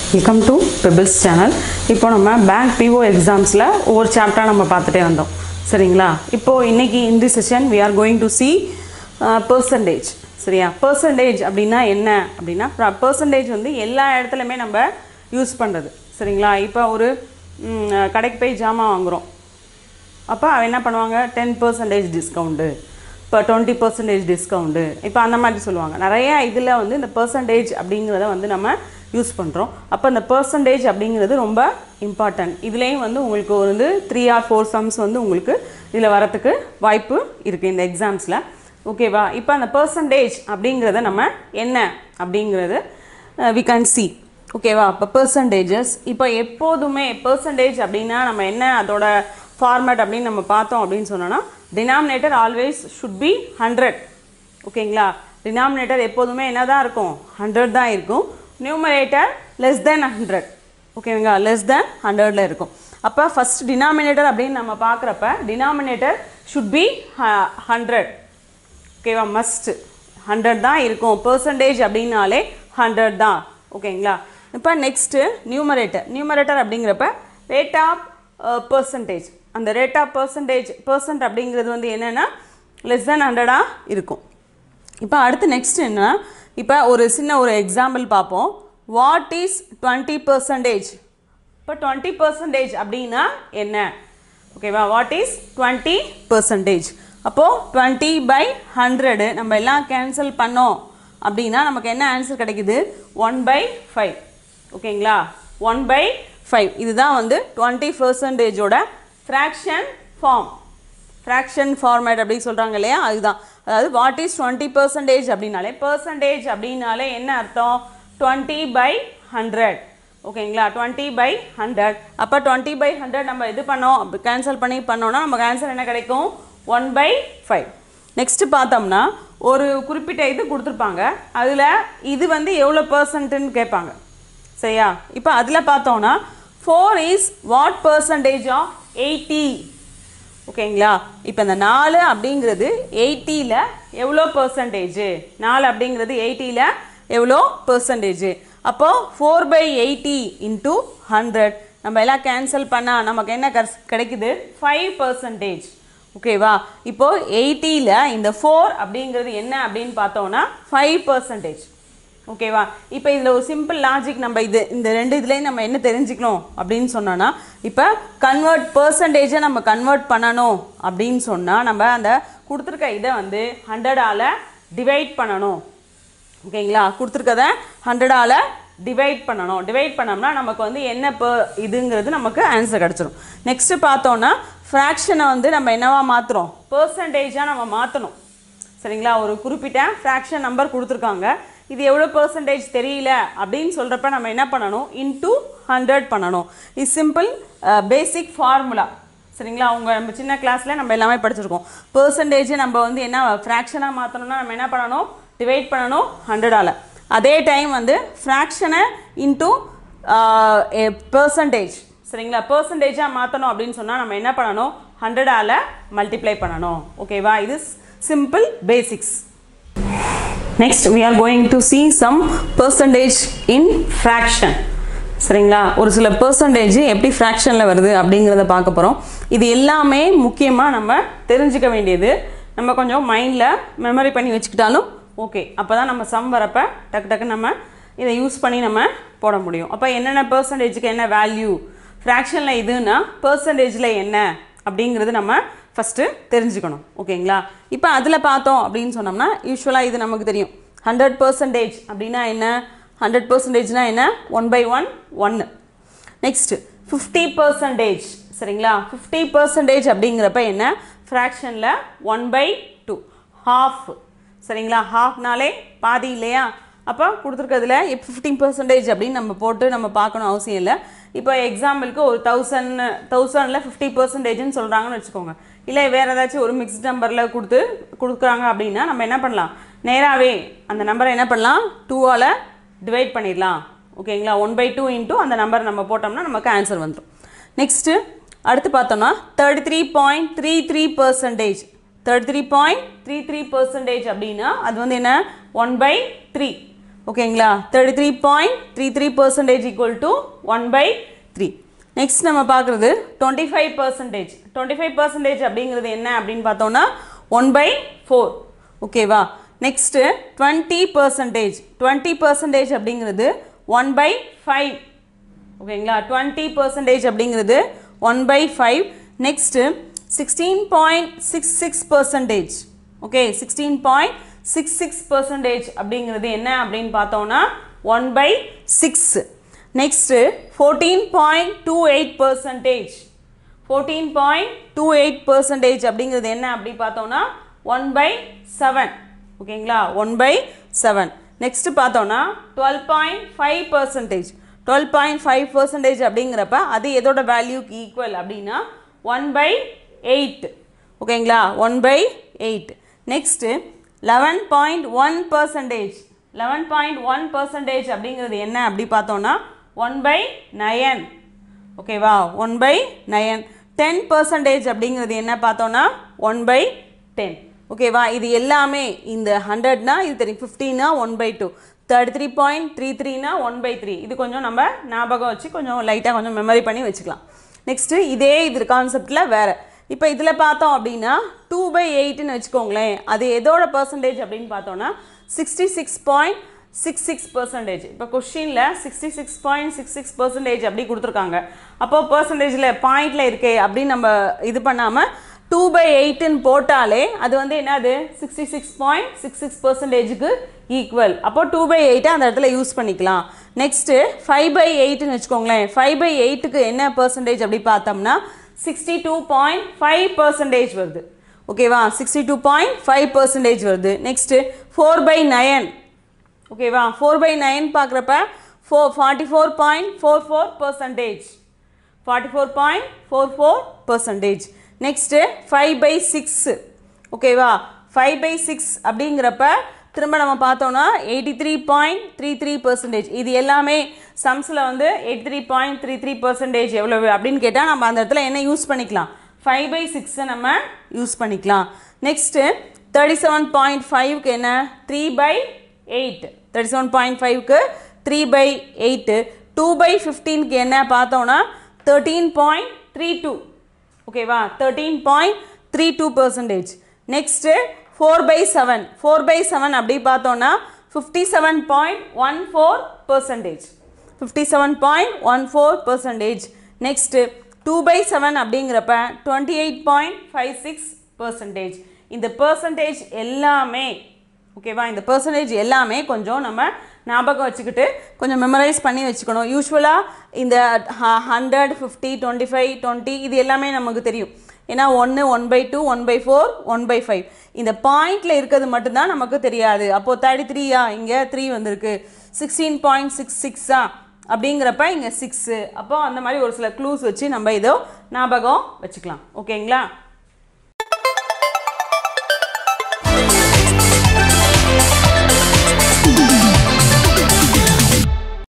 welcome to pebbles channel இப்போ நம்ம bank PO எக்ஸாம்ஸில் ஒவ்வொரு சாப்டராக நம்ம பார்த்துட்டே வந்தோம் சரிங்களா இப்போது இன்னைக்கு இந்த session we are going to see percentage சரியா பர்சன்டேஜ் அப்படின்னா என்ன அப்படின்னா பர்சன்டேஜ் வந்து எல்லா இடத்துலையுமே நம்ம யூஸ் பண்ணுறது சரிங்களா இப்போ ஒரு ம், கடைக்கு போய் ஜாமான் வாங்குகிறோம் அப்போ அவன் என்ன பண்ணுவாங்க டென் பர்சன்டேஜ் டிஸ்கவுண்ட்டு இப்போ டுவெண்ட்டி பர்சன்டேஜ் டிஸ்கவுண்ட்டு இப்போ அந்த மாதிரி சொல்லுவாங்க நிறைய இதில் வந்து இந்த பர்சன்டேஜ் அப்படிங்கிறத வந்து நம்ம யூஸ் பண்ணுறோம் அப்போ இந்த பர்சன்டேஜ் அப்படிங்கிறது ரொம்ப இம்பார்ட்டன்ட் இதுலேயும் வந்து உங்களுக்கு வந்து த்ரீ ஆர் ஃபோர் சம்ஸ் வந்து உங்களுக்கு இதில் வரத்துக்கு வாய்ப்பு இருக்குது இந்த எக்ஸாம்ஸில் ஓகேவா இப்போ அந்த பர்சன்டேஜ் அப்படிங்கிறத நம்ம என்ன அப்படிங்கிறது வி கேன் see ஓகேவா இப்போ பர்சன்டேஜஸ் இப்போ எப்போதுமே பர்சன்டேஜ் அப்படின்னா நம்ம என்ன அதோட ஃபார்மேட் அப்படின்னு நம்ம பார்த்தோம் அப்படின்னு சொன்னோன்னா denominator always should be hundred ஓகேங்களா டினாமினேட்டர் எப்போதுமே என்ன தான் இருக்கும் ஹண்ட்ரட் தான் இருக்கும் நியூமரேட்டர் லெஸ் தென் ஹண்ட்ரட் ஓகேங்களா லெஸ் தென் ஹண்ட்ரடில் இருக்கும் அப்போ ஃபஸ்ட் டினாமினேட்டர் அப்படின்னு நம்ம பார்க்குறப்ப டினாமினேட்டர் ஷுட் பி ஹண்ட்ரட் ஓகேவா மஸ்ட் ஹண்ட்ரட் தான் இருக்கும் பர்சன்டேஜ் அப்படின்னாலே ஹண்ட்ரட் தான் ஓகேங்களா இப்போ நெக்ஸ்ட்டு நியூமரேட்டர் நியூமரேட்டர் அப்படிங்கிறப்ப ரேட் ஆஃப் பர்சன்டேஜ் அந்த ரேட் ஆஃப் பர்சன்டேஜ் பர்சன்ட் அப்படிங்கிறது வந்து என்னென்னா லெஸ் தென் ஹண்ட்ரடாக இருக்கும் இப்போ அடுத்து நெக்ஸ்ட் என்ன இப்போ ஒரு சின்ன ஒரு எக்ஸாம்பிள் பார்ப்போம் வாட் இஸ் டுவெண்ட்டி பர்சன்டேஜ் இப்போ டுவெண்ட்டி பர்சன்டேஜ் அப்படின்னா என்ன ஓகேவா வாட் இஸ் டுவெண்ட்டி பர்சன்டேஜ் அப்போது டுவெண்ட்டி பை ஹண்ட்ரடு நம்ம எல்லாம் கேன்சல் பண்ணோம் அப்படின்னா நமக்கு என்ன ஆன்சர் கிடைக்குது ஒன் பை ஃபைவ் ஓகேங்களா ஒன் பை ஃபைவ் இதுதான் வந்து டுவெண்ட்டி பர்சன்டேஜோட ஃப்ராக்ஷன் ஃபார்ம் ஃப்ராக்ஷன் ஃபார்மேட் அப்படி சொல்கிறாங்க இல்லையா அதுதான் அதாவது வாட் இஸ் டுவெண்ட்டி பர்சன்டேஜ் அப்படின்னாலே பர்சன்டேஜ் அப்படின்னாலே என்ன அர்த்தம் டுவெண்ட்டி பை ஹண்ட்ரட் ஓகேங்களா டுவெண்ட்டி பை ஹண்ட்ரட் அப்போ டுவெண்ட்டி பை ஹண்ட்ரட் நம்ம இது பண்ணோம் கேன்சல் பண்ணி பண்ணோம்னா நமக்கு ஆன்சர் என்ன கிடைக்கும் ஒன் பை ஃபைவ் நெக்ஸ்ட்டு பார்த்தோம்னா ஒரு குறிப்பிட்ட இது கொடுத்துருப்பாங்க அதில் இது வந்து எவ்வளோ பர்சன்ட்டுன்னு கேட்பாங்க சரியா இப்போ அதில் பார்த்தோம்னா four is what percentage of eighty ஓகேங்களா இப்போ இந்த நாலு அப்படிங்கிறது எயிட்டியில் எவ்வளோ பர்சன்டேஜ் நாலு அப்படிங்கிறது எயிட்டியில் எவ்வளோ பர்சன்டேஜ் அப்போது four by eighty into hundred நம்ம எல்லாம் கேன்சல் பண்ணால் நமக்கு என்ன கஸ்- கிடைக்குது ஃபைவ் பர்சன்டேஜ் ஓகேவா இப்போ எயிட்டியில் இந்த ஃபோர் அப்படிங்கிறது என்ன அப்படின்னு பார்த்தோம்னா ஃபைவ் பர்சன்டேஜ் ஓகேவா இப்போ இதில் ஒரு சிம்பிள் லாஜிக் நம்ம இது இந்த ரெண்டு இதுலேயும் நம்ம என்ன தெரிஞ்சுக்கணும் அப்படின்னு சொன்னோன்னா இப்போ கன்வெர்ட் பர்சன்டேஜை நம்ம கன்வெர்ட் பண்ணணும் அப்படின்னு சொன்னால் நம்ம அந்த கொடுத்துருக்க இதை வந்து ஹண்ட்ரடால் டிவைட் பண்ணணும் ஓகேங்களா கொடுத்துருக்கத ஹண்ட்ரடால் டிவைட் பண்ணணும் டிவைட் பண்ணோம்னா நமக்கு வந்து என்ன இப்போ இதுங்கிறது நமக்கு ஆன்சர் கிடச்சிரும் நெக்ஸ்ட்டு பார்த்தோன்னா ஃப்ராக்ஷனை வந்து நம்ம என்னவா மாற்றுறோம் பர்சன்டேஜாக நம்ம மாற்றணும் சரிங்களா ஒரு குறிப்பிட்ட ஃப்ராக்ஷன் நம்பர் கொடுத்துருக்காங்க இது எவ்வளோ பர்சன்டேஜ் தெரியல அப்படின்னு சொல்கிறப்ப நம்ம என்ன பண்ணணும் இன்டூ ஹண்ட்ரட் பண்ணணும் இது சிம்பிள் பேசிக் ஃபார்முலா சரிங்களா அவங்க நம்ம சின்ன கிளாஸில் நம்ம எல்லாமே படிச்சிருக்கோம் பர்சன்டேஜ் நம்ம வந்து என்ன ஃப்ராக்ஷனாக மாற்றணும்னா நம்ம என்ன பண்ணணும் டிவைட் பண்ணணும் ஹண்ட்ரடால் அதே டைம் வந்து ஃப்ராக்ஷனை இன்டூ பர்சன்டேஜ் சரிங்களா பர்சன்டேஜாக மாற்றணும் அப்படின்னு சொன்னால் நம்ம என்ன பண்ணணும் ஹண்ட்ரடால் மல்டிப்ளை பண்ணணும் ஓகேவா இது simple basics next we are going to see some percentage in fraction சரிங்களா ஒரு சில பர்சன்டேஜ் எப்படி ஃப்ராக்ஷனில் வருது அப்படிங்கிறத பார்க்க போகிறோம் இது எல்லாமே முக்கியமாக நம்ம தெரிஞ்சுக்க வேண்டியது நம்ம கொஞ்சம் மைண்டில் மெமரி பண்ணி வச்சுக்கிட்டாலும் ஓகே அப்போ தான் நம்ம சம் வரப்போ டக்கு டக்கு நம்ம இதை யூஸ் பண்ணி நம்ம போட முடியும் அப்போ என்னென்ன பர்சன்டேஜுக்கு என்ன வேல்யூ ஃப்ராக்ஷனில் இதுன்னா பர்சன்டேஜில் என்ன அப்படிங்கிறது நம்ம ஃபஸ்ட்டு தெரிஞ்சுக்கணும் ஓகேங்களா இப்போ அதில் பார்த்தோம் அப்படின்னு சொன்னோம்னா யூஸ்வலாக இது நமக்கு தெரியும் ஹண்ட்ரட் பர்சன்டேஜ் அப்படின்னா என்ன ஹண்ட்ரட் பர்சன்டேஜ்னா என்ன ஒன் பை ஒன் ஒன்று நெக்ஸ்ட்டு ஃபிஃப்டி பர்சன்டேஜ் சரிங்களா ஃபிஃப்டி பர்சன்டேஜ் அப்படிங்கிறப்ப என்ன ஃப்ராக்ஷனில் ஒன் பை டூ ஹாஃப் சரிங்களா ஹாஃப்னாலே பாதி இல்லையா அப்போ கொடுத்துருக்கிறதுல இப்போ ஃபிஃப்டீன் பர்சன்டேஜ் அப்படின்னு நம்ம போட்டு நம்ம பார்க்கணும் அவசியம் இல்லை இப்போ எக்ஸாம்பிளுக்கு ஒரு தௌசண்ட் தௌசண்டில் ஃபிஃப்டி பர்சன்டேஜ்னு சொல்கிறாங்கன்னு வச்சுக்கோங்க இல்லை வேறு ஏதாச்சும் ஒரு மிக்ஸ்ட் நம்பரில் கொடுத்து கொடுக்குறாங்க அப்படின்னா நம்ம என்ன பண்ணலாம் நேராகவே அந்த நம்பரை என்ன பண்ணலாம் டூவால் டிவைட் பண்ணிடலாம் ஓகேங்களா ஒன் பை டூ இன்ட்டு அந்த நம்பர் நம்ம போட்டோம்னா நமக்கு ஆன்சர் வந்துடும் நெக்ஸ்ட்டு அடுத்து பார்த்தோம்னா thirty three point three three percentage thirty three point three three percentage அப்படின்னா அது வந்து என்ன ஒன் பை த்ரீ ஓகேங்களா thirty three point three three percentage equal to one by three next நம்ம பார்க்குறது twenty five percentage twenty five percentage அப்படிங்கிறது என்ன அப்படின்னு பார்த்தோம்னா ஒன் பை ஃபோர் ஓகேவா next twenty percentage twenty percentage அப்படிங்கிறது ஒன் பை ஃபைவ் ஓகேங்களா டுவெண்ட்டி பர்சன்டேஜ் அப்படிங்கிறது one by five next sixteen point six six percentage okay sixteen point six six percentage அப்படிங்கிறது என்ன அப்படின்னு பார்த்தோம்னா one by six next fourteen point two eight percentage fourteen point two eight percentage அப்படிங்கிறது என்ன அப்படி பார்த்தோம்னா one by seven ஓகேங்களா one by seven next பார்த்தோம்னா twelve point five percentage twelve point five percentage அப்படிங்கிறப்ப அது எதோட வேல்யூக்கு ஈக்குவல் அப்படின்னா ஒன் பை எயிட் ஓகேங்களா one by eight next eleven point one percentage eleven point one percentage அப்படிங்கிறது என்ன அப்படி பார்த்தோம்னா ஒன் பை நயன் ஓகேவா one by nine ten percentage அப்படிங்கிறது என்ன பார்த்தோன்னா ஒன் பை டென் ஓகேவா இது எல்லாமே இந்த ஹண்ட்ரட்னா இது தெரியும் ஃபிஃப்டினா one by two thirty three point three த்ரீனா ஒன் பை த்ரீ இது கொஞ்சம் நம்ம ஞாபகம் வச்சு கொஞ்சம் லைட்டாக கொஞ்சம் மெமரி பண்ணி வச்சுக்கலாம் நெக்ஸ்ட்டு இதே இது கான்செப்டில் வேறு இப்போ இதில் பார்த்தோம் அப்படின்னா டூ பை எயிட்னு வச்சுக்கோங்களேன் அது எதோட பர்சன்டேஜ் அப்படின்னு பார்த்தோன்னா sixty six point six six percentage இப்போ கொஷினில் sixty six point six six percentage அப்படி கொடுத்துருக்காங்க அப்போ பர்சன்டேஜில் பாயிண்டில் இருக்கே அப்படின்னு நம்ம இது பண்ணாமல் டூ பை எயிட்டுன்னு போட்டாலே அது வந்து என்னது sixty six point six six பர்சன்டேஜுக்கு ஈக்குவல் அப்போ டூ பை எயிட்டை அந்த இடத்துல யூஸ் பண்ணிக்கலாம் நெக்ஸ்ட்டு ஃபைவ் பை எயிட்னு வச்சுக்கோங்களேன் ஃபைவ் பை எயிட்டுக்கு என்ன பர்சன்டேஜ் அப்படி பார்த்தோம்னா sixty two point five percentage வருது ஓகேவா sixty two point five percentage வருது நெக்ஸ்ட்டு ஃபோர் பை நயன் ஓகேவா ஃபோர் பை நைன் பார்க்குறப்ப four forty four point four four percentage forty four point four four percentage next five by six ஓகேவா five by six அப்படிங்கிறப்ப திரும்ப நம்ம பார்த்தோம்னா eighty three point three three percentage இது எல்லாமே சம்ஸில் வந்து eighty three point three three percentage எவ்வளவு அப்படின்னு கேட்டால் நம்ம அந்த இடத்துல என்ன யூஸ் பண்ணிக்கலாம் ஃபைவ் பை சிக்ஸை நம்ம யூஸ் பண்ணிக்கலாம் நெக்ஸ்ட்டு தேர்ட்டி செவன் பாயிண்ட் ஃபைவ்க்கு என்ன three by eight thirty seven point ஃபைவ்க்கு three by eight two by ஃபிஃப்டீனுக்கு என்ன பார்த்தோன்னா தேர்ட்டீன் பாயிண்ட் த்ரீ டூ ஓகேவா thirteen point three two percentage next four by seven four by seven அப்படி பார்த்தோன்னா fifty seven point one four percentage fifty seven point one four percentage next two by seven அப்படிங்கிறப்ப twenty eight point five six percentage இந்த percentage எல்லாமே ஓகேவா இந்த percentage எல்லாமே கொஞ்சம் நம்ம ஞாபகம் வச்சுக்கிட்டு கொஞ்சம் மெமரைஸ் பண்ணி வச்சுக்கணும் யூஸ்வலாக இந்த hundred fifty twenty five twenty இது எல்லாமே நமக்கு தெரியும் ஏன்னா ஒன்று one by two one by four one by five இந்த பாயிண்டில் இருக்கிறது மட்டும்தான் நமக்கு தெரியாது அப்போது தேர்ட்டி த்ரீயா இங்கே த்ரீ வந்திருக்கு சிக்ஸ்டீன் பாயிண்ட் சிக்ஸ் சிக்ஸா அப்படிங்கிறப்ப இங்கே சிக்ஸு அப்போ அந்த மாதிரி ஒரு சில க்ளூஸ் வச்சு நம்ம இதோ ஞாபகம் வச்சுக்கலாம் ஓகேங்களா